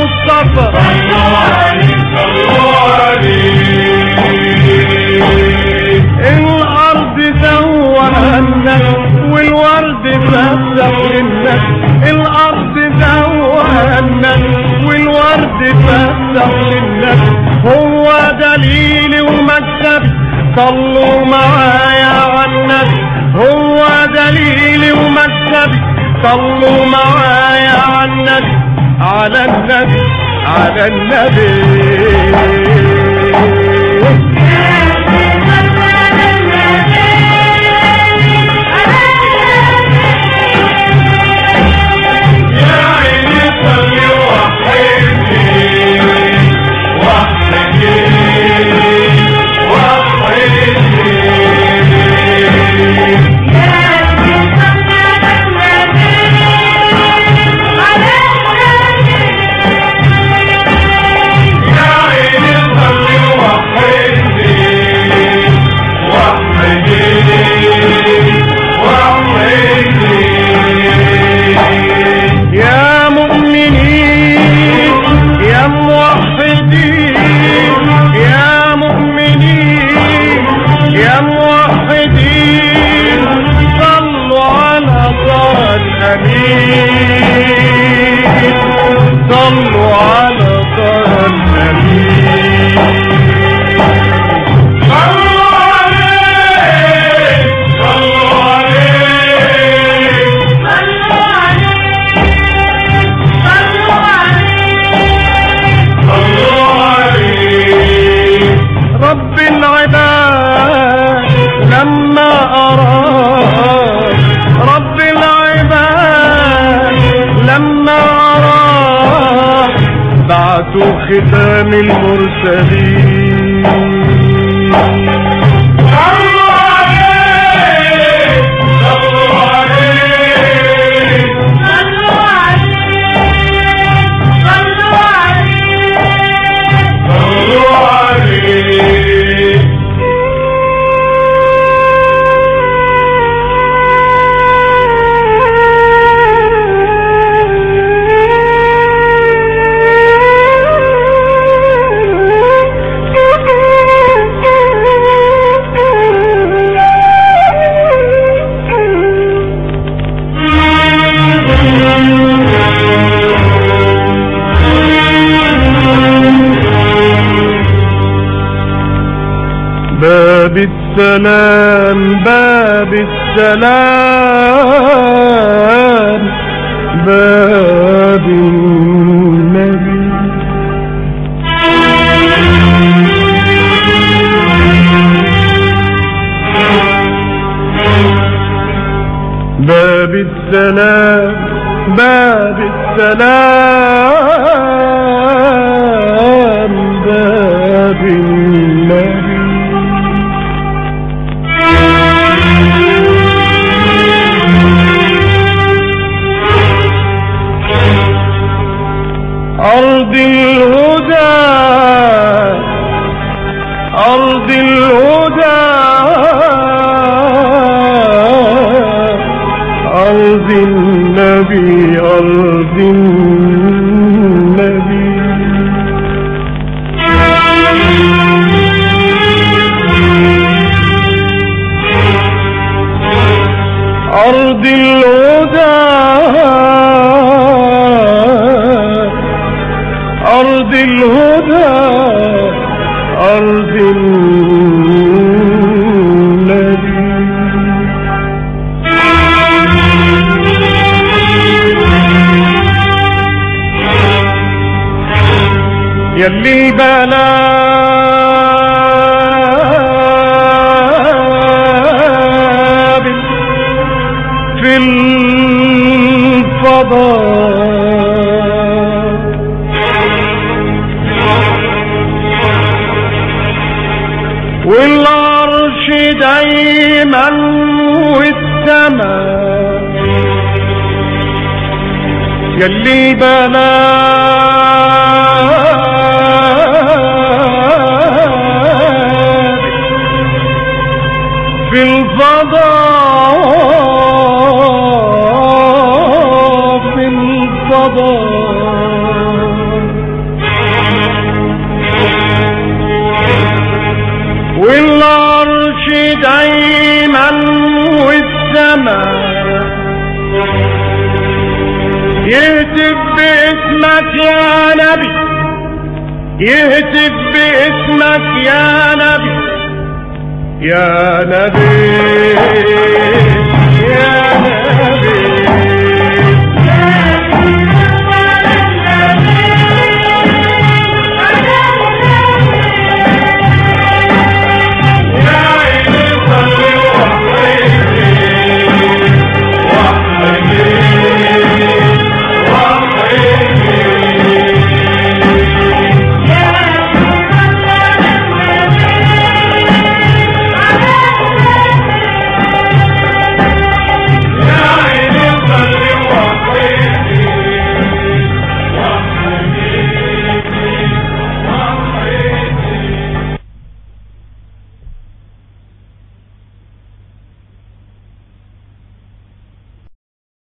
المصطفى صلوا عليه صلوا عليه الارض زوها الناس والورد فتح للناس الارض زوها الناس والورد فتح للناس هو دليلي ومكتبي صلوا معايا على النبي هو دليلي ومكتبي صلوا معايا على النبي على النبي على النبي يا عيني صلي وحدي وحدي وحدي يا عيني صلي وحدي وحدي وحدي يا مؤمنين يا موحدين يا مؤمنين يا موحدين صلوا على طه الأمين صلوا على طه الأمين صلوا عليه صلوا عليه صلوا عليه رب العباد لما أراد رب العباد لما أراد بعثوا ختام المرسلين صلوا عليه صلوا عليه صلوا عليه باب السلام باب السلام باب النبي باب السلام باب السلام باب النبي أرض الهدى أرض الهدى أرض النبي أرض النبي أرض الهدى أرض الهدى أرض النبي يلي البلابل في الفضاء والعرش دايما والسماء يلي بلاد في الفضاء في الفضاء باسمك يا نبي يهتف باسمك يا نبي يا نبي